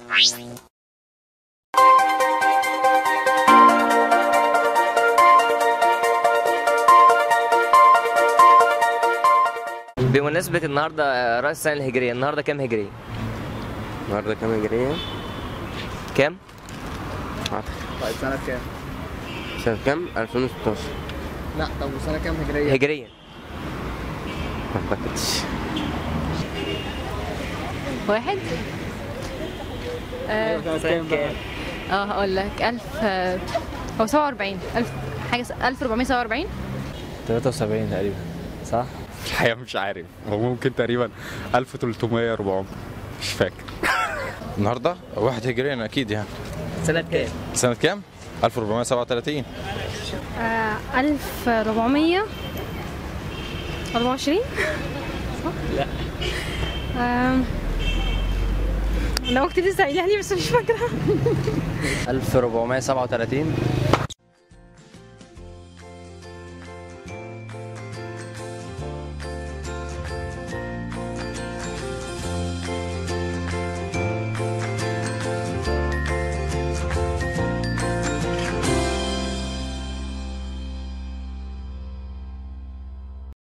بمناسبة النهاردة رأس السنة الهجرية النهاردة كام هجرية؟ النهارده كام هجرية؟ كام؟ طيب سنة كام؟ سنة كام؟ 2016 لا طب وسنة كام هجرية؟ هجرية ما اعتقدش واحد اه سنة كام بقى؟ آه، هقول لك 1000 آه، هو 47 1000 حاجه س- 1447 73 تقريبا صح؟ الحقيقة مش عارف هو ممكن تقريبا 1300 400 مش فاكر النهارده واحد هجريا اكيد يعني سنة كام؟ سنة كام؟ 1437 1400 24 لا. آم، انا وقت لسه قايلها لي بس مش فاكره 1437